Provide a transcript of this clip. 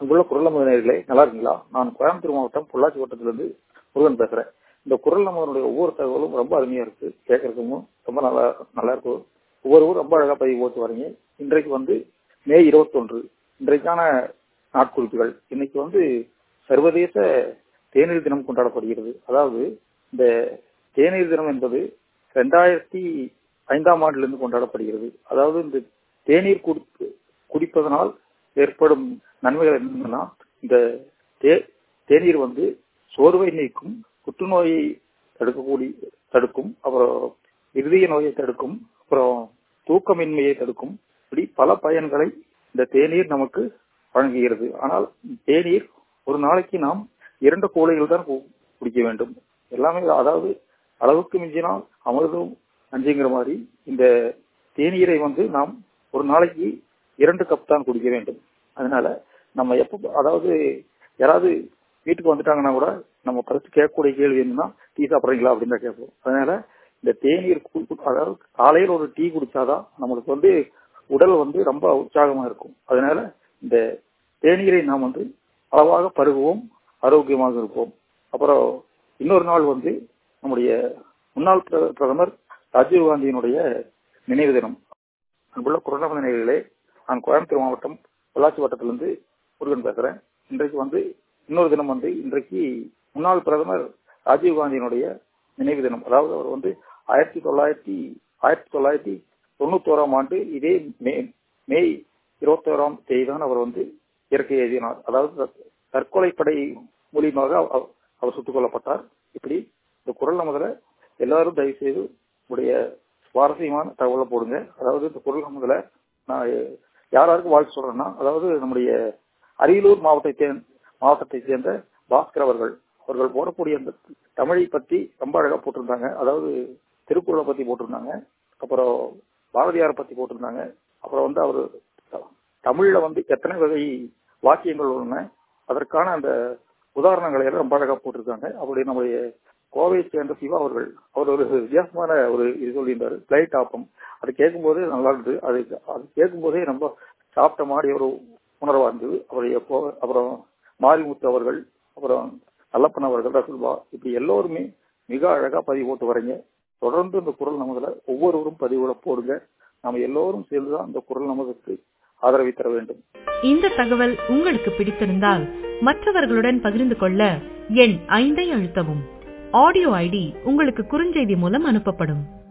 அங்குள்ள குரல் நமது நேர்களே நல்லா இருக்கீங்களா நான் கோயம்புத்தூர் மாவட்டம் பொள்ளாச்சி வட்டத்திலிருந்து முருகன் பேசுறேன் இந்த குரல் நம்மளுடைய ஒவ்வொரு தகவலும் ரொம்ப அருமையா இருக்கு கேட்கறதுக்கும் ரொம்ப நல்லா நல்லா இருக்கும் ஒவ்வொரு ஊர் ரொம்ப அழகா பதிவு போட்டு வரீங்க இன்றைக்கு வந்து மே இருபத்தொன்று இன்றைக்கான நாட்குறிப்புகள் இன்னைக்கு வந்து சர்வதேச தேநீர் தினம் கொண்டாடப்படுகிறது அதாவது இந்த தேநீர் தினம் என்பது ரெண்டாயிரத்தி ஐந்தாம் ஆண்டிலிருந்து கொண்டாடப்படுகிறது அதாவது இந்த தேநீர் குடிப்பு குடிப்பதனால் ஏற்படும் நன்மைகள் என்னன்னா இந்த தேநீர் வந்து சோர்வை நீக்கும் புற்றுநோயை தடுக்கக்கூடிய தடுக்கும் அப்புறம் இருதய நோயை தடுக்கும் அப்புறம் தூக்கமின்மையை தடுக்கும் இப்படி பல பயன்களை இந்த தேநீர் நமக்கு வழங்குகிறது ஆனால் தேநீர் ஒரு நாளைக்கு நாம் இரண்டு கோழைகள் தான் குடிக்க வேண்டும் எல்லாமே அதாவது அளவுக்கு மிஞ்சினால் அமிர்தம் அஞ்சுங்கிற மாதிரி இந்த தேநீரை வந்து நாம் ஒரு நாளைக்கு இரண்டு கப் தான் குடிக்க வேண்டும் அதனால நம்ம எப்போ அதாவது யாராவது வீட்டுக்கு வந்துட்டாங்கன்னா கூட நம்ம ஃபர்ஸ்ட் கேட்கக்கூடிய கேள்வி என்னன்னா டீ சாப்பிட்றீங்களா அப்படின்னு தான் கேட்போம் அதனால இந்த தேநீர் அதாவது காலையில் ஒரு டீ குடிச்சாதான் நம்மளுக்கு வந்து உடல் வந்து ரொம்ப உற்சாகமா இருக்கும் அதனால இந்த தேநீரை நாம் வந்து அளவாக பருகுவோம் ஆரோக்கியமாக இருப்போம் அப்புறம் இன்னொரு நாள் வந்து நம்முடைய முன்னாள் பிரதமர் ராஜீவ்காந்தியினுடைய நினைவு தினம் அன்புள்ள கொரோனா நினைவுகளே நான் கோயம்புத்தூர் மாவட்டம் பொள்ளாச்சி வட்டத்திலிருந்து முருகன் பேசுறேன் இன்றைக்கு வந்து இன்னொரு தினம் வந்து இன்றைக்கு முன்னாள் பிரதமர் ராஜீவ்காந்தியினுடைய நினைவு தினம் அதாவது அவர் வந்து ஆயிரத்தி தொள்ளாயிரத்தி ஆயிரத்தி தொள்ளாயிரத்தி தொண்ணூத்தோராம் ஆண்டு இதே மே மே இருபத்தோராம் தேதி தான் அவர் வந்து இயற்கை எழுதினார் அதாவது தற்கொலைப்படை மூலியமாக அவர் சுட்டுக் கொல்லப்பட்டார் இப்படி இந்த குரல் நமதுல எல்லாரும் தயவு செய்து உடைய சுவாரஸ்யமான தகவலை போடுங்க அதாவது இந்த குரல் நமதுல நான் யாராருக்கு வாழ்த்து சொல்றேன்னா அதாவது நம்முடைய அரியலூர் மாவட்டத்தை மாவட்டத்தை சேர்ந்த பாஸ்கர் அவர்கள் அவர்கள் போடக்கூடிய அந்த தமிழை பத்தி ரொம்ப அழகா போட்டிருந்தாங்க அதாவது திருக்குறளை பத்தி போட்டிருந்தாங்க அப்புறம் பாரதியாரை பத்தி போட்டிருந்தாங்க அப்புறம் வந்து அவர் தமிழ்ல வந்து எத்தனை வகை வாக்கியங்கள் உள்ளன அதற்கான அந்த உதாரணங்களை எல்லாம் ரொம்ப அழகா போட்டிருக்காங்க அப்படி நம்முடைய கோவை சேர்ந்த சிவா அவர்கள் அவர் ஒரு வித்தியாசமான ஒரு இது சொல்லியிருந்தாரு பிளைட் ஆப்பம் அது கேட்கும் போதே நல்லா இருந்தது அது அது கேட்கும் போதே ரொம்ப சாப்பிட்ட மாதிரி ஒரு உணர்வா இருந்தது அவருடைய அப்புறம் மாரிமுத்து அவர்கள் அப்புறம் நல்லப்பன் அவர்கள் ரசுல்பா இப்படி எல்லோருமே மிக அழகா பதிவு போட்டு வரீங்க தொடர்ந்து இந்த குரல் நமதுல ஒவ்வொருவரும் பதிவுகளை போடுங்க நாம எல்லோரும் சேர்ந்துதான் இந்த குரல் நமதுக்கு ஆதரவை தர வேண்டும் இந்த தகவல் உங்களுக்கு பிடித்திருந்தால் மற்றவர்களுடன் பகிர்ந்து கொள்ள எண் ஐந்தை அழுத்தவும் ஆடியோ ஐடி உங்களுக்கு குறுஞ்செய்தி மூலம் அனுப்பப்படும்